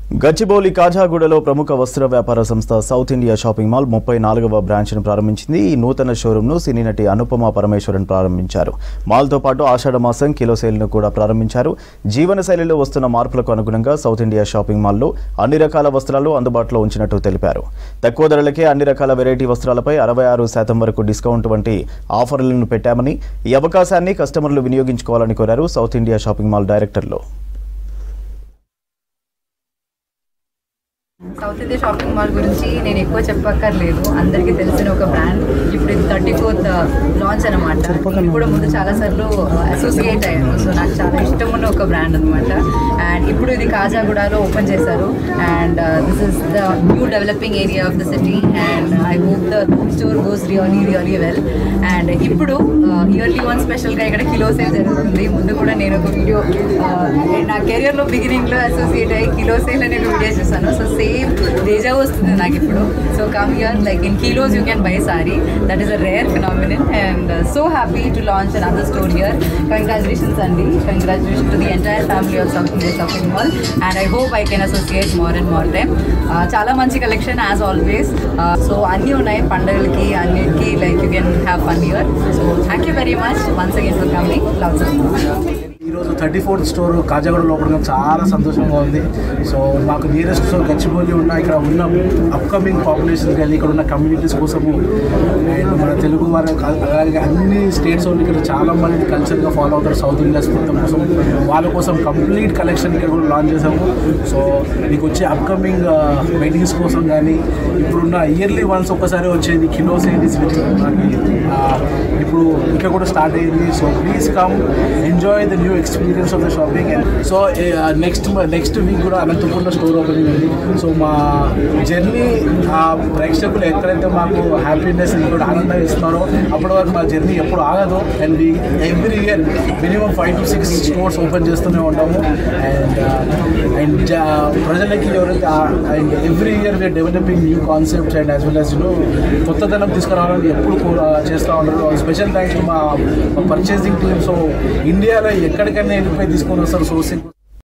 గచ్చిబౌలి కాజాగూడలో ప్రముఖ వస్త్ర వ్యాపార సంస్థ సౌత్ ఇండియా షాపింగ్ మాల్ ముప్పై నాలుగవ బ్రాంచ్ను ప్రారంభించింది ఈ నూతన షోరూంను సినీ నటి అనుపమ పరమేశ్వరన్ ప్రారంభించారు మాల్తో పాటు ఆషాఢ మాసం కిలో సేల్ను కూడా ప్రారంభించారు జీవన శైలిలో వస్తున్న మార్పులకు అనుగుణంగా సౌత్ ఇండియా షాపింగ్ మాల్లో అన్ని రకాల వస్త్రాలు అందుబాటులో ఉంచినట్టు తెలిపారు తక్కువ ధరలకే అన్ని రకాల వెరైటీ వస్త్రాలపై అరవై ఆరు శాతం వరకు డిస్కౌంట్ వంటి ఆఫర్లను పెట్టామని ఈ అవకాశాన్ని కస్టమర్లు వినియోగించుకోవాలని కోరారు సౌత్ ఇండియా షాపింగ్ మాల్ డైరెక్టర్లు సౌత్ ఇండియా షాపింగ్ మాల్ గురించి నేను ఎక్కువ చెప్పక్కర్లేదు అందరికీ తెలిసిన ఒక బ్రాండ్ ఇప్పుడు ఇది థర్టీ ఫోర్త్ లాంచ్ అనమాట నేను కూడా ముందు చాలా సార్లు అసోసియేట్ అయ్యాను సో నాకు చాలా ఇష్టం ఉన్న ఒక బ్రాండ్ అనమాట అండ్ ఇప్పుడు ఇది కాజాగూడలో ఓపెన్ చేశారు and this is the new developing area of the city and I hope the store goes really really well and ఇప్పుడు ఇయర్లీ వన్ స్పెషల్గా ఇక్కడ కిలో సేల్ జరుగుతుంది ముందు కూడా నేను ఒక వీడియో నా కెరియర్లో బిగినింగ్లో అసోసియేట్ అయ్యి కిలో సేల్ అనే ఒక వీడియో చూసాను సో సేమ్ డేజా వస్తుంది నాకు ఇప్పుడు so come year like in kilos you can buy sorry that is a rare phenomenon and so happy to launch another store here congratulations అండి congratulation to the entire family of South India shopping mall and I hope I can associate more and more time చాలా మంచి collection as always so అన్నీ ఉన్నాయి పండుగలకి అన్నిటికీ like you can have fun year so thank you very much once again for coming love ఈరోజు thirty fourth store Kajaguda లోపల చాలా సంతోషంగా ఉంది సో మాకు నియరెస్ట్ స్టోర్ గచ్చిబౌలి ఉన్న ఇక్కడ ఉన్న అప్కమింగ్ పాపులేషన్ కానీ ఇక్కడ ఉన్న కమ్యూనిటీస్ కోసము అండ్ మన తెలుగు వారు కా- అలాగే అన్ని స్టేట్స్ వాళ్ళు ఇక్కడ చాలా మంది కల్చర్గా ఫాలో అవుతారు సౌత్ ఇండియాస్ మొత్తం కోసం వాళ్ళ కోసం కంప్లీట్ కలెక్షన్ ఇక్కడ కూడా లాంచ్ చేసాము సో మీకు వచ్చే అప్కమింగ్ వెడ్డింగ్స్ కోసం కానీ ఇప్పుడున్న ఇయర్లీ వన్స్ ఒక్కసారి వచ్చేది కిలో సేరీస్ ఇప్పుడు ఇక్కడ కూడా స్టార్ట్ అయ్యింది so please come enjoy the new experience of the shopping and so next next week కూడా అనంతపూర్లో స్టోర్ ఓపెనింగ్ ఉంది సో మా జర్నీ ఆ ప్రేక్షకులు ఎక్కడైతే మాకు హ్యాపీనెస్ ఇంకోటి ఆనందం ఇస్తున్నారో అప్పటి వరకు మా జర్నీ ఎప్పుడు ఆగదు and every year minimum five to six stores open చేస్తూనే ఉంటాము అండ్ అండ్ ప్రజలకి ఎవరైతే and every year we're developing new concepts and as well as you know కొత్తదనం తీసుకురావాలని ఎప్పుడు కో- చేస్తూ ఉంటారు స్పెషల్ థ్యాంక్స్ టు మా పర్చేసింగ్ టీమ్ సో ఇండియాలో ఎక్కడికైనా వెళ్ళిపోయి తీసుకొని వస్తారు సోర్సింగ్